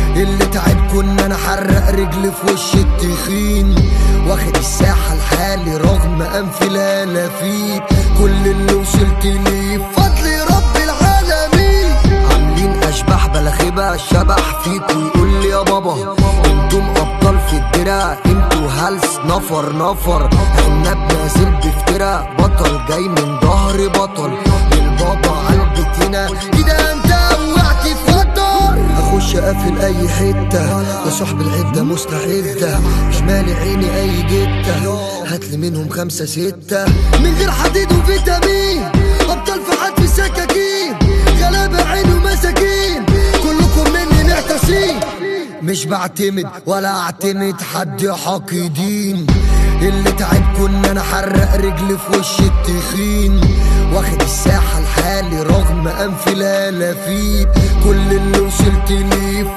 اللي تعب كنا انا حرق رجلي في وش التخين واخد الساحة لحالي رغم انف الالافين كل اللي وصلت ليه بفضل رب العالمين عاملين اشباح بلاخبة شبح فيكوا يقول لي يا بابا انتم ابطال في الدرع انتوا هلس نفر نفر احنا بنازل بفترة بطل جاي من ظهر بطل البابا عالبتنا كده انت وقعت في خطر اخش اقفل اي حتة يا صاحب العدة مستعدة شمالي عيني اي جتة هاتلي منهم خمسة ستة من غير حديد وفيتامين ابطال في حد في السكاكين غلابة عيني ومساكين كلكم مني معتصين مش بعتمد ولا اعتمد حد حاقدين اللي تعب كنا انا حرق رجلي في وش التخين واخد الساحة لحالي رغم انف الالافين كل اللي وصلت ليه